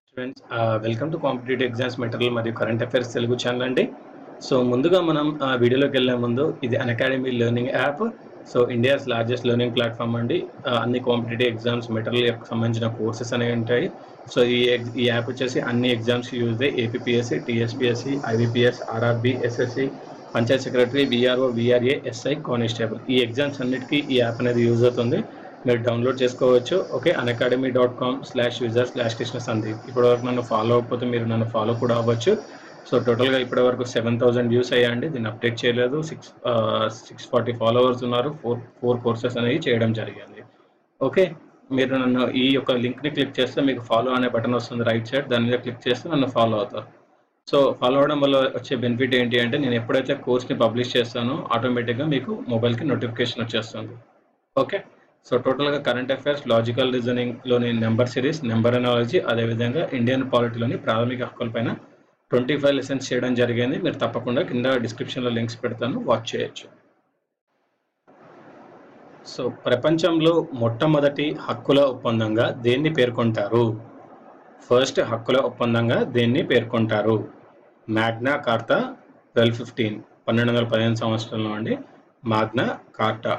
friends welcome to competitive exams material మరియు current affairs Telugu channel అండి so ముందుగా మనం ఆ, వీడియోలోకి వెళ్ళే ముందు ఇది Unacademy learning app so India's largest learning platform అండి ఆ, అన్ని కాంపిటేటివ్ ఎగ్జామ్స్ మెటీరియల్ సంబంధించిన కోర్సెస్ అనేవి ఉంటాయి సో ఈ ex- ఈ యాప్ వచ్చేసి అన్ని ఎగ్జామ్స్ యూజ్ అయ్యి APSC TSPSC IBPS RRB SSC panchayat secretary VRO VRA SI constable ఈ ఎగ్జామ్స్ అన్నిటికీ ఈ యాప్ అనేది యూజ్ అవుతుంది మీరు డౌన్లోడ్ చేసుకోవచ్చు okay academy dot com slash user slash Krishna Sandeep ఇప్పటివరకు నన్ను ఫాలో అవ్వకపోతే మీరు నన్ను ఫాలో కూడా అవ్వచ్చు సో టోటల్గా ఇప్పటి వరకు సెవెన్ థౌసండ్ వ్యూస్ అయ్యాండి దీన్ని అప్డేట్ చేయలేదు సిక్స్ సిక్స్ ఫార్టీ ఫాలోవర్స్ ఉన్నారు ఫోర్ ఫోర్ కోర్సెస్ అనేవి చేయడం జరిగింది ఓకే మీరు నన్ను ఈ యొక్క లింక్ని క్లిక్ చేస్తే మీకు ఫాలో అనే బటన్ వస్తుంది రైట్ సైడ్ దాని మీద క్లిక్ చేస్తే నన్ను ఫాలో అవుతారు సో ఫాలో అవడం వల్ల వచ్చే బెనిఫిట్ ఏంటి అంటే నేను ఎప్పుడైతే కోర్స్ని పబ్లిష్ చేస్తానో ఆటోమేటిక్గా మీకు మొబైల్కి నోటిఫికేషన్ వచ్చేస్తుంది ఓకే సో టోటల్గా కరెంట్ అఫైర్స్ లాజికల్ రీజనింగ్లోని నెంబర్ సిరీస్ నెంబర్ ఎనాలజీ అదేవిధంగా ఇండియన్ పాలిటీలోని ప్రాథమిక హక్కులపైన ట్వంటీ ఫైవ్ లెసన్స్ చేయడం జరిగింది మీరు తప్పకుండా కింద డిస్క్రిప్షన్లో లింక్స్ పెడతాను వాచ్ చేయొచ్చు సో ప్రపంచంలో మొట్టమొదటి హక్కుల ఒప్పందంగా దేన్ని పేర్కొంటారు ఫస్ట్ హక్కుల ఒప్పందంగా దేన్ని పేర్కొంటారు మ్యాగ్నా కార్తా ట్వెల్వ్ ఫిఫ్టీన్ పన్నెండు వందల పదిహేను సంవత్సరంలో అండి మాగ్నా కార్టా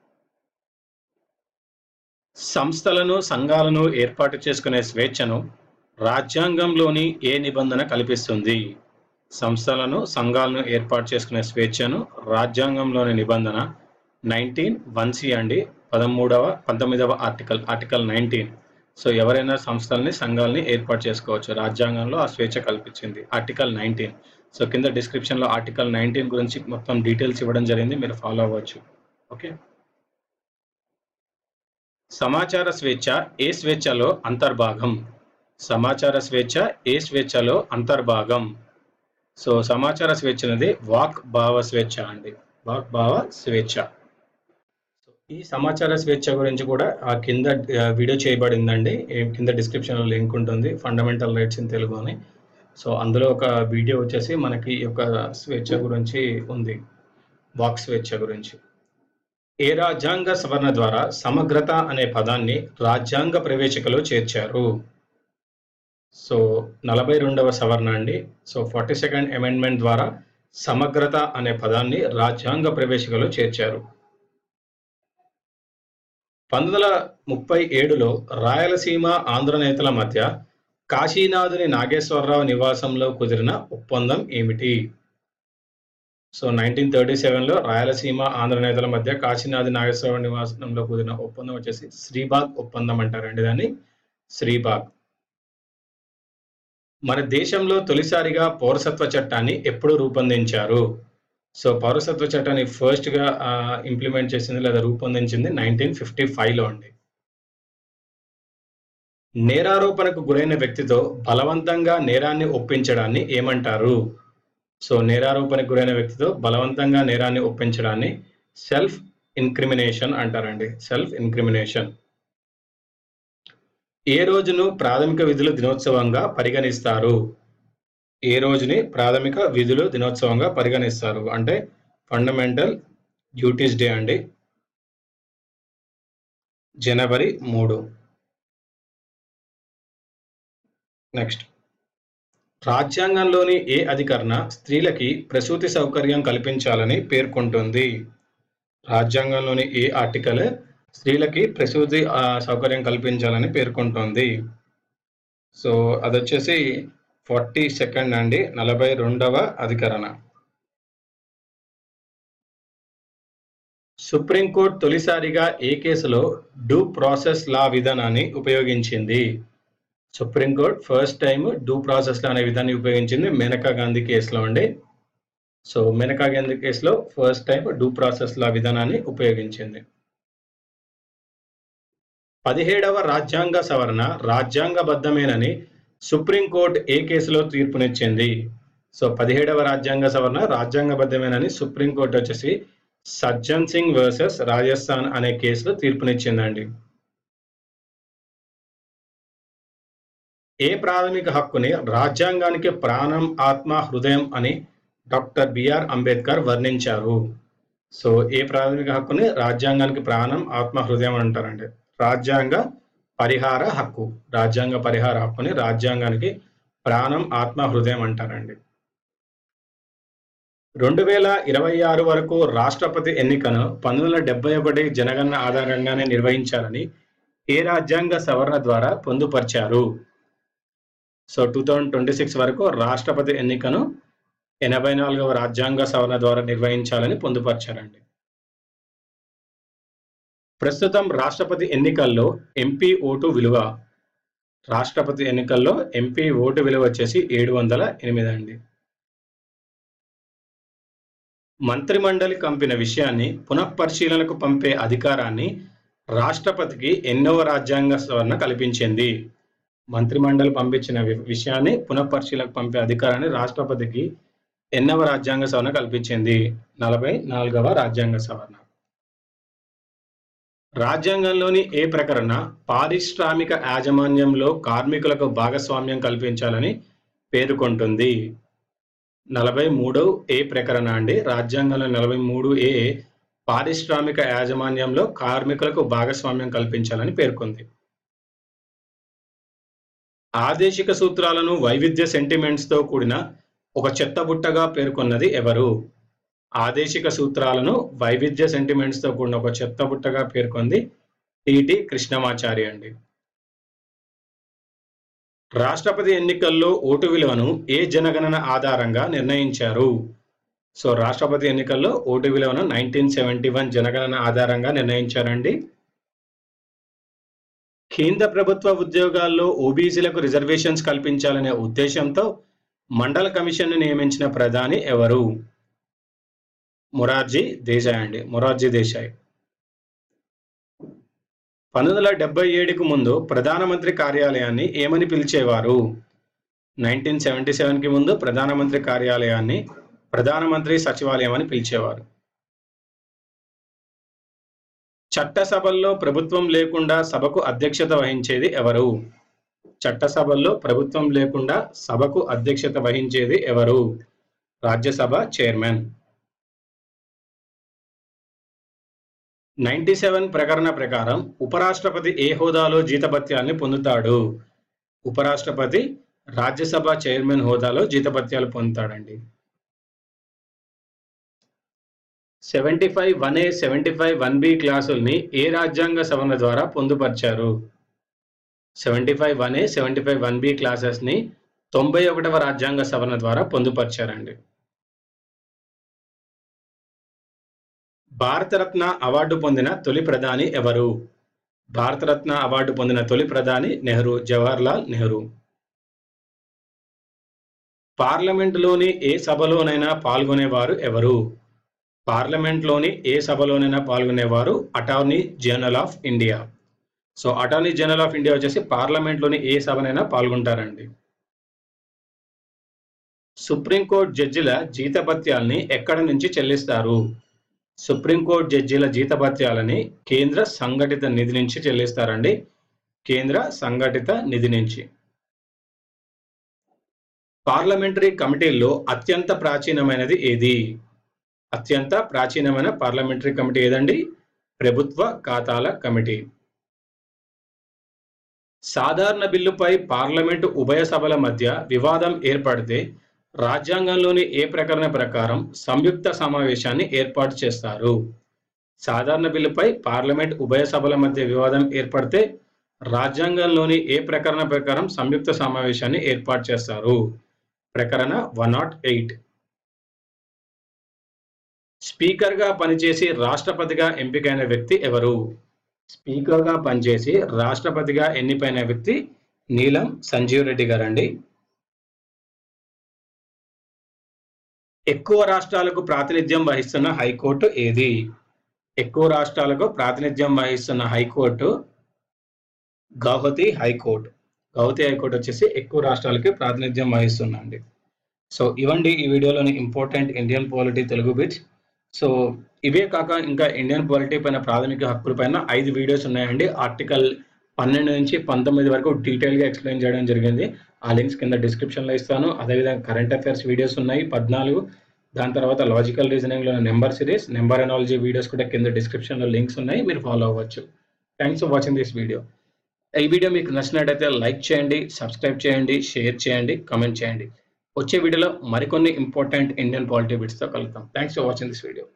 సంస్థలను సంఘాలను ఏర్పాటు చేసుకునే స్వేచ్ఛను రాజ్యాంగంలోని ఏ నిబంధన కల్పిస్తుంది సంస్థలను సంఘాలను ఏర్పాటు చేసుకునే స్వేచ్ఛను రాజ్యాంగంలోని నిబంధన నైన్టీన్ వన్ సి అండి పదమూడవ పంతొమ్మిదవ ఆర్టికల్ ఆర్టికల్ నైన్టీన్ సో ఎవరైనా సంస్థల్ని సంఘాలని ఏర్పాటు చేసుకోవచ్చు రాజ్యాంగంలో ఆ స్వేచ్ఛ కల్పించింది ఆర్టికల్ నైన్టీన్ సో కింద డిస్క్రిప్షన్లో ఆర్టికల్ నైన్టీన్ గురించి మొత్తం డీటెయిల్స్ ఇవ్వడం జరిగింది మీరు ఫాలో అవ్వచ్చు ఓకే సమాచార స్వేచ్ఛ ఏ స్వేచ్ఛలో అంతర్భాగం సమాచార స్వేచ్ఛ ఏ స్వేచ్ఛలో అంతర్భాగం సో సమాచార స్వేచ్ఛ అనేది వాక్ భావ స్వేచ్ఛ అండి వాక్ భావ స్వేచ్ఛ సో ఈ సమాచార స్వేచ్ఛ గురించి కూడా ఆ కింద ఆ, వీడియో చేయబడిందండి ఈ కింద డిస్క్రిప్షన్లో లింక్ ఉంటుంది ఫండమెంటల్ రైట్స్ ఇన్ తెలుగు అని సో అందులో ఒక వీడియో వచ్చేసి మనకి ఈ యొక్క స్వేచ్ఛ గురించి ఉంది వాక్ స్వేచ్ఛ గురించి ఏ రాజ్యాంగ సవరణ ద్వారా సమగ్రత అనే పదాన్ని రాజ్యాంగ ప్రవేశికలో చేర్చారు సో నలభై రెండవ సవరణ అండి సో ఫార్టీ సెకండ్ అమెండ్మెంట్ ద్వారా సమగ్రత అనే పదాన్ని రాజ్యాంగ ప్రవేశికలో చేర్చారు పంతొమ్మిది వందల ముప్పై ఏడులో రాయలసీమ ఆంధ్ర నేతల మధ్య కాశీనాథుని నాగేశ్వరరావు నివాసంలో కుదిరిన ఒప్పందం ఏమిటి సో నైన్టీన్ థర్టీ సెవెన్లో రాయలసీమ ఆంధ్ర నేతల మధ్య కాశీనాథ్ నాగేశ్వరరావు నివాసంలో కుదిరిన ఒప్పందం వచ్చేసి శ్రీబాగ్ ఒప్పందం అంటారండి దాన్ని శ్రీబాగ్ మన దేశంలో తొలిసారిగా పౌరసత్వ చట్టాన్ని ఎప్పుడు రూపొందించారు సో పౌరసత్వ చట్టాన్ని ఫస్ట్ గా ఇంప్లిమెంట్ చేసింది లేదా రూపొందించింది నైన్టీన్ ఫిఫ్టీ లో అండి నేరారోపణకు గురైన వ్యక్తితో బలవంతంగా నేరాన్ని ఒప్పించడాన్ని ఏమంటారు సో నేరారోపణకు గురైన వ్యక్తితో బలవంతంగా నేరాన్ని ఒప్పించడాన్ని సెల్ఫ్ ఇన్క్రిమినేషన్ అంటారండి సెల్ఫ్ ఇన్క్రిమినేషన్ ఏ రోజును ప్రాథమిక విధుల దినోత్సవంగా పరిగణిస్తారు ఏ రోజుని ప్రాథమిక విధులు దినోత్సవంగా పరిగణిస్తారు అంటే ఫండమెంటల్ డ్యూటీస్ డే అండి జనవరి మూడు నెక్స్ట్ రాజ్యాంగంలోని ఏ అధికరణ స్త్రీలకి ప్రసూతి సౌకర్యం కల్పించాలని పేర్కొంటుంది రాజ్యాంగంలోని ఏ ఆర్టికల్ స్త్రీలకి ప్రసూతి ఆ, సౌకర్యం కల్పించాలని పేర్కొంటోంది సో అది వచ్చేసి ఫార్టీ సెకండ్ అండి నలభై రెండవ అధికరణ సుప్రీంకోర్టు తొలిసారిగా ఏ కేసులో డ్యూ ప్రాసెస్ లా విధానాన్ని ఉపయోగించింది Supreme Court first time due process law అనే విధాన్ని ఉపయోగించింది మేనకా గాంధీ కేసులో అండి సో మేనకా గాంధీ కేసులో first time due process law విధానాన్ని ఉపయోగించింది పదిహేడవ రాజ్యాంగ సవరణ రాజ్యాంగబద్ధమేనని సుప్రీంకోర్టు ఏ కేసులో తీర్పునిచ్చింది సో పదిహేడవ రాజ్యాంగ సవరణ రాజ్యాంగబద్ధమేనని సుప్రీంకోర్టు వచ్చేసి సజ్జన్ సింగ్ వర్సెస్ రాజస్థాన్ అనే కేసులో తీర్పునిచ్చిందండి ఏ ప్రాథమిక హక్కుని రాజ్యాంగానికి ప్రాణం ఆత్మ హృదయం అని డాక్టర్ బిఆర్ అంబేద్కర్ వర్ణించారు సో ఏ ప్రాథమిక హక్కుని రాజ్యాంగానికి ప్రాణం ఆత్మ హృదయం అంటారండి రాజ్యాంగ పరిహార హక్కు రాజ్యాంగ పరిహార హక్కుని రాజ్యాంగానికి ప్రాణం ఆత్మ హృదయం అంటారండి రెండు వేల ఇరవై ఆరు వరకు రాష్ట్రపతి ఎన్నికను పంతొమ్మిది వందల డెబ్బై ఒకటి జనగణన ఆధారంగానే నిర్వహించాలని ఏ రాజ్యాంగ సవరణ ద్వారా పొందుపరిచారు so two thousand twenty six వరకు రాష్ట్రపతి ఎన్నికను ఎనభై నాలుగవ రాజ్యాంగ సవరణ ద్వారా నిర్వహించాలని పొందుపరిచారండి ప్రస్తుతం రాష్ట్రపతి ఎన్నికల్లో ఎంపీ ఓటు విలువ రాష్ట్రపతి ఎన్నికల్లో ఎంపీ ఓటు విలువ వచ్చేసి ఏడు వందల ఎనిమిది అండి మంత్రిమండలి పంపిన విషయాన్ని పునఃపరిశీలనకు పంపే అధికారాన్ని రాష్ట్రపతికి ఎన్నవ రాజ్యాంగ సవరణ కల్పించింది మంత్రిమండలి పంపించిన వి- విషయాన్ని పునఃపరిశీలనకు పంపే అధికారాన్ని రాష్ట్రపతికి ఎన్నవ రాజ్యాంగ సవరణ కల్పించింది నలభై నాలుగవ రాజ్యాంగ సవరణ రాజ్యాంగంలోని ఏ ప్రకరణ పారిశ్రామిక యాజమాన్యంలో కార్మికులకు భాగస్వామ్యం కల్పించాలని పేర్కొంటుంది నలభై మూడు ఏ ప్రకరణ అండి రాజ్యాంగంలో నలభై మూడు ఏ పారిశ్రామిక యాజమాన్యంలో కార్మికులకు భాగస్వామ్యం కల్పించాలని పేర్కొంది ఆదేశిక సూత్రాలను వైవిధ్య సెంటిమెంట్స్ తో కూడిన ఒక చెత్తబుట్టగా పేర్కొన్నది ఎవరు ఆదేశిక సూత్రాలను వైవిధ్య సెంటిమెంట్స్ తో కూడిన ఒక చెత్తబుట్టగా పేర్కొంది టిటి కృష్ణమాచారి అండి రాష్ట్రపతి ఎన్నికల్లో ఓటు విలువను ఏ జనగణన ఆధారంగా నిర్ణయించారు సో రాష్ట్రపతి ఎన్నికల్లో ఓటు విలువను నైన్టీన్ సెవెంటీ వన్ జనగణన ఆధారంగా నిర్ణయించారండి కేంద్ర ప్రభుత్వ ఉద్యోగాల్లో ఓబీసీలకు రిజర్వేషన్స్ కల్పించాలనే ఉద్దేశంతో మండల కమిషన్ను నియమించిన ప్రధాని ఎవరు మొరార్జీ దేశాయ్ అండి మొరార్జీ దేశాయ్ పంతొమ్మిది వందల డెబ్బై ఏడుకు ముందు ప్రధానమంత్రి కార్యాలయాన్ని ఏమని పిలిచేవారు నైన్టీన్ సెవెంటీ సెవెన్కి ముందు ప్రధానమంత్రి కార్యాలయాన్ని ప్రధానమంత్రి సచివాలయం అని పిలిచేవారు చట్టసభల్లో ప్రభుత్వం లేకుండా సభకు అధ్యక్షత వహించేది ఎవరు చట్టసభల్లో ప్రభుత్వం లేకుండా సభకు అధ్యక్షత వహించేది ఎవరు రాజ్యసభ చైర్మన్ నైన్టీ సెవెన్ ప్రకరణ ప్రకారం ఉపరాష్ట్రపతి ఏ హోదాలో జీతభత్యాల్ని పొందుతాడు ఉపరాష్ట్రపతి రాజ్యసభ చైర్మన్ హోదాలో జీతభత్యాలు పొందుతాడండి seventy five one A seventy five one B క్లాసుల్ని ఏ రాజ్యాంగ సవరణ ద్వారా పొందుపరిచారు seventy five one A seventy five one B క్లాసెస్ని తొంభై ఒకటవ రాజ్యాంగ సవరణ ద్వారా పొందుపరిచారండి భారతరత్న అవార్డు పొందిన తొలి ప్రధాని ఎవరు భారతరత్న అవార్డు పొందిన తొలి ప్రధాని నెహ్రూ జవహర్లాల్ నెహ్రూ పార్లమెంటులోని ఏ సభలోనైనా పాల్గొనేవారు ఎవరు పార్లమెంట్లోని ఏ సభలోనైనా పాల్గొనేవారు attorney general of India so attorney general of India వచ్చేసి పార్లమెంట్లోని ఏ సభనైనా పాల్గొంటారండి సుప్రీంకోర్టు జడ్జిల జీతభత్యాల్ని ఎక్కడ నుంచి చెల్లిస్తారు సుప్రీంకోర్టు జడ్జీల జీతభత్యాలని కేంద్ర సంఘటిత నిధి నుంచి చెల్లిస్తారండి కేంద్ర సంఘటిత నిధి నుంచి పార్లమెంటరీ కమిటీల్లో అత్యంత ప్రాచీనమైనది ఏది అత్యంత ప్రాచీనమైన పార్లమెంటరీ కమిటీ ఏదండి ప్రభుత్వ ఖాతాల కమిటీ సాధారణ బిల్లుపై పార్లమెంటు ఉభయ సభల మధ్య వివాదం ఏర్పడితే రాజ్యాంగంలోని ఏ ప్రకరణ ప్రకారం సంయుక్త సమావేశాన్ని ఏర్పాటు చేస్తారు సాధారణ బిల్లుపై పార్లమెంట్ ఉభయ సభల మధ్య వివాదం ఏర్పడితే రాజ్యాంగంలోని ఏ ప్రకరణ ప్రకారం సంయుక్త సమావేశాన్ని ఏర్పాటు చేస్తారు ప్రకరణ వన్ నాట్ ఎయిట్ స్పీకర్గా పనిచేసి రాష్ట్రపతిగా ఎంపికైన వ్యక్తి ఎవరు స్పీకర్గా పనిచేసి రాష్ట్రపతిగా ఎన్నికైన వ్యక్తి నీలం సంజీవ్ రెడ్డి గారండి ఎక్కువ రాష్ట్రాలకు ప్రాతినిధ్యం వహిస్తున్న హైకోర్టు ఏది ఎక్కువ రాష్ట్రాలకు ప్రాతినిధ్యం వహిస్తున్న high court Guwahati high court Guwahati high court వచ్చేసి ఎక్కువ రాష్ట్రాలకి ప్రాతినిధ్యం వహిస్తుందండి సో ఇవండి ఈ వీడియోలోని important Indian polity Telugu bits so ఇవే కాక ఇంకా ఇండియన్ పాలిటీ పైన ప్రాథమిక హక్కుల పైన ఐదు వీడియోస్ ఉన్నాయండి ఆర్టికల్ పన్నెండు నుంచి పంతొమ్మిది వరకు డీటెయిల్గా ఎక్స్ప్లెయిన్ చేయడం జరిగింది ఆ లింక్స్ కింద డిస్క్రిప్షన్లో ఇస్తాను అదేవిధంగా కరెంట్ అఫైర్స్ వీడియోస్ ఉన్నాయి పద్నాలుగు దాని తర్వాత లాజికల్ రీజనింగ్లో number series number analogy videos కూడా కింద డిస్క్రిప్షన్లో లింక్స్ ఉన్నాయి మీరు ఫాలో అవ్వచ్చు thanks for watching this video ఈ వీడియో మీకు నచ్చినట్టయితే లైక్ చేయండి సబ్స్క్రైబ్ చేయండి షేర్ చేయండి కామెంట్ చేయండి వచ్చే వీడియోలో మరికొన్ని ఇంపార్టెంట్ ఇండియన్ పాలిటీ బిట్స్తో కలుద్దాం thanks for watching this video